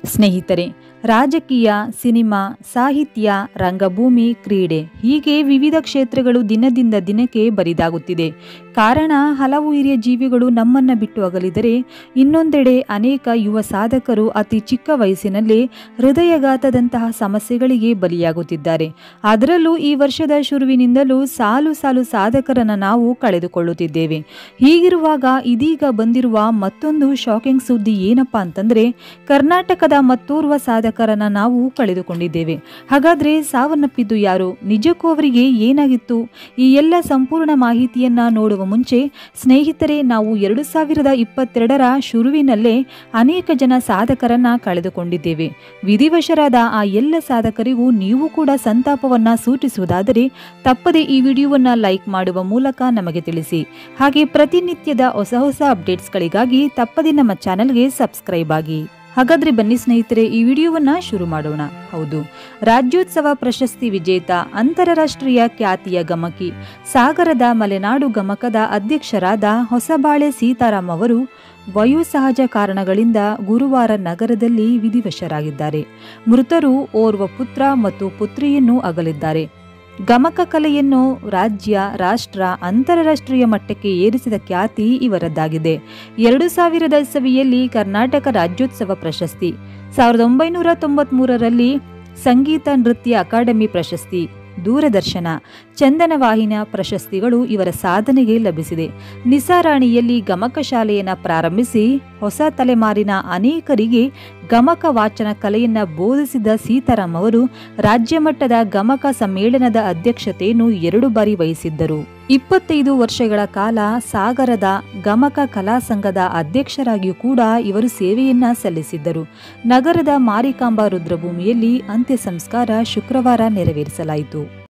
ಸ್ನೇಹಿತರೆ ರಾಜಕೀಯ ಸಿನಿಮಾ ಸಾಹಿತ್ಯ ರಂಗಭೂಮಿ ಕ್ರೀಡೆ ಹೀಗೆ ವಿವಿಧ ಕ್ಷೇತ್ರಗಳು ದಿನದಿಂದ ದಿನಕ್ಕೆ ಬರಿದಾಗುತ್ತಿದೆ ಕಾರಣ ಹಲವು ಹಿರಿಯ ಜೀವಿಗಳು ನಮ್ಮನ್ನ ಬಿಟ್ಟು ಅಗಲಿದರೆ ಇನ್ನೊಂದೆಡೆ ಅನೇಕ ಯುವ ಸಾಧಕರು ಅತಿ ಚಿಕ್ಕ ವಯಸ್ಸಿನಲ್ಲೇ ಹೃದಯಘಾತದಂತಹ ಸಮಸ್ಯೆಗಳಿಗೆ ಬಲಿಯಾಗುತ್ತಿದ್ದಾರೆ ಅದರಲ್ಲೂ ಈ ವರ್ಷದ ಶುರುವಿನಿಂದಲೂ ಸಾಲು ಸಾಲು ಸಾಧಕರನ್ನ ನಾವು ಕಳೆದುಕೊಳ್ಳುತ್ತಿದ್ದೇವೆ ಹೀಗಿರುವಾಗ ಇದೀಗ ಬಂದಿರುವ ಮತ್ತೊಂದು ಶಾಕಿಂಗ್ ಸುದ್ದಿ ಏನಪ್ಪಾ ಅಂತಂದ್ರೆ ಕರ್ನಾಟಕದ ಮತ್ತೋರ್ವ ಸಾಧಕರನ್ನ ನಾವು ಕಳೆದುಕೊಂಡಿದ್ದೇವೆ ಹಾಗಾದ್ರೆ ಸಾವನ್ನಪ್ಪಿದ್ದು ಯಾರು ನಿಜಕ್ಕೂ ಅವರಿಗೆ ಏನಾಗಿತ್ತು ಈ ಎಲ್ಲ ಸಂಪೂರ್ಣ ಮಾಹಿತಿಯನ್ನ ನೋಡುವ ಮುಂಚೆ ಸ್ನೇಹಿತರೆ ನಾವು ಎರಡು ಸಾವಿರದ ಇಪ್ಪತ್ತೆರಡರ ಶುರುವಿನಲ್ಲೇ ಅನೇಕ ಜನ ಸಾಧಕರನ್ನ ಕಳೆದುಕೊಂಡಿದ್ದೇವೆ ವಿಧಿವಶರಾದ ಆ ಎಲ್ಲ ಸಾಧಕರಿಗೂ ನೀವು ಕೂಡ ಸಂತಾಪವನ್ನ ಸೂಚಿಸುವುದಾದರೆ ತಪ್ಪದೆ ಈ ವಿಡಿಯೋವನ್ನ ಲೈಕ್ ಮಾಡುವ ಮೂಲಕ ನಮಗೆ ತಿಳಿಸಿ ಹಾಗೆ ಪ್ರತಿನಿತ್ಯದ ಹೊಸ ಹೊಸ ಅಪ್ಡೇಟ್ಸ್ಗಳಿಗಾಗಿ ತಪ್ಪದೆ ನಮ್ಮ ಚಾನೆಲ್ಗೆ ಸಬ್ಸ್ಕ್ರೈಬ್ ಆಗಿ ಹಾಗಾದ್ರೆ ಬನ್ನಿ ಸ್ನೇಹಿತರೆ ಈ ವಿಡಿಯೋವನ್ನ ಶುರು ಮಾಡೋಣ ಹೌದು ರಾಜ್ಯೋತ್ಸವ ಪ್ರಶಸ್ತಿ ವಿಜೇತ ಅಂತಾರಾಷ್ಟ್ರೀಯ ಖ್ಯಾತಿಯ ಗಮಕಿ ಸಾಗರದ ಮಲೆನಾಡು ಗಮಕದ ಅಧ್ಯಕ್ಷರಾದ ಹೊಸಬಾಳೆ ಸೀತಾರಾಮ್ ಅವರು ವಯೋಸಹಜ ಕಾರಣಗಳಿಂದ ಗುರುವಾರ ನಗರದಲ್ಲಿ ವಿಧಿವಶರಾಗಿದ್ದಾರೆ ಮೃತರು ಓರ್ವ ಪುತ್ರ ಮತ್ತು ಪುತ್ರಿಯನ್ನು ಅಗಲಿದ್ದಾರೆ ಗಮಕ ಕಲೆಯನ್ನು ರಾಜ್ಯ ರಾಷ್ಟ್ರ ಅಂತಾರಾಷ್ಟ್ರೀಯ ಮಟ್ಟಕ್ಕೆ ಏರಿಸಿದ ಖ್ಯಾತಿ ಇವರದ್ದಾಗಿದೆ ಎರಡು ಸಾವಿರದ ಇಸವಿಯಲ್ಲಿ ಕರ್ನಾಟಕ ರಾಜ್ಯೋತ್ಸವ ಪ್ರಶಸ್ತಿ ಸಾವಿರದ ಒಂಬೈನೂರ ತೊಂಬತ್ಮೂರರಲ್ಲಿ ಸಂಗೀತ ನೃತ್ಯ ಅಕಾಡೆಮಿ ಪ್ರಶಸ್ತಿ ದೂರದರ್ಶನ ಚಂದನ ವಾಹಿನ ಪ್ರಶಸ್ತಿಗಳು ಇವರ ಸಾಧನೆಗೆ ಲಭಿಸಿದೆ ನಿಸಾರಾಣಿಯಲ್ಲಿ ಗಮಕ ಶಾಲೆಯನ್ನು ಪ್ರಾರಂಭಿಸಿ ಹೊಸ ತಲೆಮಾರಿನ ಅನೇಕರಿಗೆ ಗಮಕ ವಾಚನ ಕಲೆಯನ್ನ ಬೋಧಿಸಿದ ಸೀತಾರಾಮ್ ಅವರು ರಾಜ್ಯ ಮಟ್ಟದ ಗಮಕ ಸಮ್ಮೇಳನದ ಅಧ್ಯಕ್ಷತೆಯನ್ನು ಎರಡು ಬಾರಿ ವಹಿಸಿದ್ದರು ಇಪ್ಪತ್ತೈದು ವರ್ಷಗಳ ಕಾಲ ಸಾಗರದ ಗಮಕ ಕಲಾ ಸಂಘದ ಅಧ್ಯಕ್ಷರಾಗಿಯೂ ಕೂಡ ಇವರು ಸೇವೆಯನ್ನ ಸಲ್ಲಿಸಿದ್ದರು ನಗರದ ಮಾರಿಕಾಂಬಾ ರುದ್ರಭೂಮಿಯಲ್ಲಿ ಅಂತ್ಯ ಸಂಸ್ಕಾರ ಶುಕ್ರವಾರ ನೆರವೇರಿಸಲಾಯಿತು